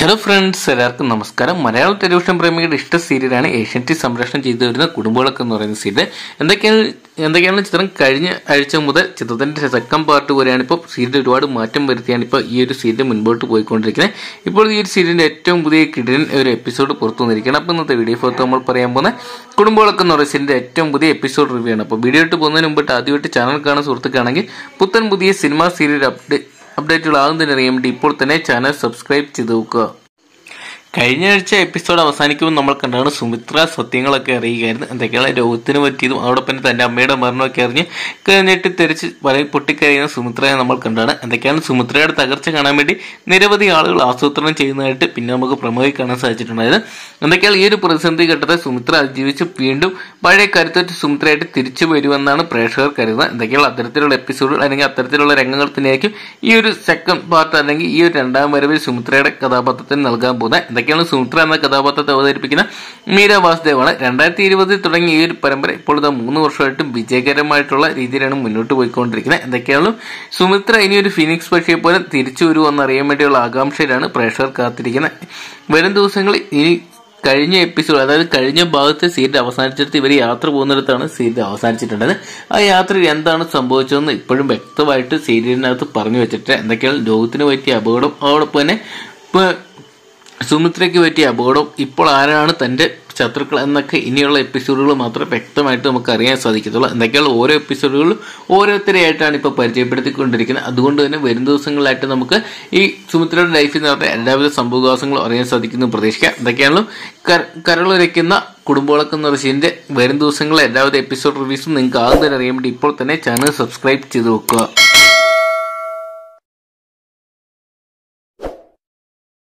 hello friends എല്ലാവർക്കും നമസ്കാരം മലയാള ടെലിവിഷൻ പ്രേമികളുടെ ഇഷ്ട സീരിയലാണ് ഏഷ്യൻറ്റി സംപ്രേഷണം ചെയ്തു വരുന്ന കുടുംബവിളക്ക് എന്ന് പറയുന്ന സീരിയൽ എന്തൊക്കെയാണ് എന്തൊക്കെയാണ് ചിത്രം കഴിഞ്ഞ ആഴ്ച മുതൽ ചിത്രത്തിന്റെ സെക്കൻഡ് പാർട്ട് വരെയാണ് ഇപ്പോൾ സീരിയൽ ഒരുപാട് മാറ്റം വരുത്തിയാണ് ഇപ്പോൾ ഈ ഒരു സീരിയൽ മുൻപോട്ട് പോയിക്കൊണ്ടിരിക്കുന്നത് ഇപ്പോൾ ഈ ഒരു സീരിയലിന്റെ ഏറ്റവും പുതിയ കിടിലൻ ഒരു എപ്പിസോഡ് പുറത്തു വന്നിരിക്കുകയാണ് അപ്പോൾ ഇന്നത്തെ വീഡിയോ ഫോട്ടോ നമ്മൾ പറയാൻ പോകുന്ന കുടുംബവിളക്ക് എന്ന് പറയുന്ന സീരിയലിന്റെ ഏറ്റവും പുതിയ എപ്പിസോഡ് റിവ്യൂ ആണ് അപ്പോൾ വീഡിയോ ഇട്ട് പോകുന്നതിന് മുമ്പിട്ട് ആദ്യമായിട്ട് ചാനൽ കാണുന്ന സുഹൃത്തുക്കാണെങ്കിൽ പുത്തൻ പുതിയ സിനിമാ സീരിയൽ അപ്ഡേറ്റ് അപ്ഡേറ്റുകൾ ആകുന്നതിന് അറിയാൻ വേണ്ടി ഇപ്പോൾ തന്നെ ചാനൽ സബ്സ്ക്രൈബ് ചെയ്ത് നോക്കുക കഴിഞ്ഞ ആഴ്ച എപ്പിസോഡ് അവസാനിക്കുമ്പോൾ നമ്മൾ കണ്ടാണ് സുമിത്ര സത്യങ്ങളൊക്കെ അറിയുകയായിരുന്നു എന്തൊക്കെയാണ് രോഗത്തിന് പറ്റിയതും അതോടൊപ്പം തന്റെ അമ്മയുടെ മരണമൊക്കെ അറിഞ്ഞ് കഴിഞ്ഞിട്ട് തെറിച്ച് വല പൊട്ടിക്കഴിയുന്ന സുമിത്രയെ നമ്മൾ കണ്ടാണ് എന്തൊക്കെയാണ് സുമിത്രയുടെ തകർച്ച കാണാൻ വേണ്ടി നിരവധി ആളുകൾ ആസൂത്രണം ചെയ്യുന്നതായിട്ട് പിന്നെ നമുക്ക് പ്രമുഖയിൽ കാണാൻ സാധിച്ചിട്ടുണ്ടായത് എന്തൊക്കെയാണ് ഈ ഒരു പ്രതിസന്ധി ഘട്ടത്തെ സുമിത്ര അതിജീവിച്ച് വീണ്ടും പഴയ കരുത്തറ്റ് സുമിത്രയായിട്ട് തിരിച്ചു വരുമെന്നാണ് പ്രേക്ഷകർ കരുതുന്നത് എന്തൊക്കെയാണ് അത്തരത്തിലുള്ള എപ്പിസോഡുകൾ അല്ലെങ്കിൽ അത്തരത്തിലുള്ള രംഗങ്ങൾ തന്നെയായിരിക്കും ഈ ഒരു സെക്കൻഡ് പാർട്ട് അല്ലെങ്കിൽ ഈ ഒരു രണ്ടാം വരവിൽ സുമിത്രയുടെ കഥാപാത്രത്തിന് നൽകാൻ പോകുന്നത് എന്തൊക്കെയാണ് സുമിത്ര എന്ന കഥാപാത്രത്തെ അവതരിപ്പിക്കുന്ന മീര വാസുദേവാണ് രണ്ടായിരത്തി ഇരുപതിൽ തുടങ്ങിയ ഈ ഒരു പരമ്പര ഇപ്പോൾ ഇതാ മൂന്ന് വർഷമായിട്ടും വിജയകരമായിട്ടുള്ള രീതിയിലാണ് മുന്നോട്ട് പോയിക്കൊണ്ടിരിക്കുന്നത് എന്തൊക്കെയാണ് സുമിത്ര ഇനി ഒരു ഫിനിക്സ് പക്ഷിയെ പോലെ തിരിച്ചു വരുമെന്ന് അറിയാൻ വേണ്ടിയുള്ള ആകാംക്ഷയിലാണ് പ്രേക്ഷകർ കാത്തിരിക്കുന്നത് വരും ദിവസങ്ങളിൽ ഇനി കഴിഞ്ഞ എപ്പിസോഡ് അതായത് കഴിഞ്ഞ ഭാഗത്തെ സീറ്റ് അവസാനിച്ചിട്ട് ഇവർ യാത്ര പോകുന്നിടത്താണ് സീറ്റ് അവസാനിച്ചിട്ടുള്ളത് ആ യാത്രയിൽ എന്താണ് സംഭവിച്ചതെന്ന് ഇപ്പോഴും വ്യക്തമായിട്ട് സീരിയലിനകത്ത് പറഞ്ഞു വെച്ചിട്ട് എന്തൊക്കെയാണ് ലോകത്തിന് പറ്റിയ അപകടം അതോടൊപ്പം തന്നെ ഇപ്പൊ സുമിത്രയ്ക്ക് പറ്റിയ അപകടം ഇപ്പോൾ ആരാണ് തന്റെ ശത്രുക്കൾ എന്നൊക്കെ ഇനിയുള്ള എപ്പിസോഡുകൾ മാത്രമേ വ്യക്തമായിട്ട് നമുക്ക് അറിയാൻ സാധിക്കത്തുള്ളൂ എന്തൊക്കെയാണ് ഓരോ എപ്പിസോഡുകളും ഓരോരുത്തരെയായിട്ടാണ് ഇപ്പോൾ പരിചയപ്പെടുത്തിക്കൊണ്ടിരിക്കുന്നത് അതുകൊണ്ട് തന്നെ വരും ദിവസങ്ങളിലായിട്ട് നമുക്ക് ഈ സുമിത്രയുടെ ലൈഫിൽ നടന്ന എല്ലാവിധ സംഭവവികാസങ്ങളും അറിയാൻ സാധിക്കുന്നു പ്രതീക്ഷിക്കാം എന്തൊക്കെയാണല്ലോ കരളുരയ്ക്കുന്ന കുടുംബവിളക്ക് എന്ന റഷീന്റെ വരും ദിവസങ്ങളിലെ എല്ലാവിധ എപ്പിസോഡ് റിവ്യൂസും നിങ്ങൾക്ക് ആകുന്നതിന് അറിയാൻ വേണ്ടി ഇപ്പോൾ തന്നെ ചാനൽ സബ്സ്ക്രൈബ് ചെയ്ത് വെക്കുക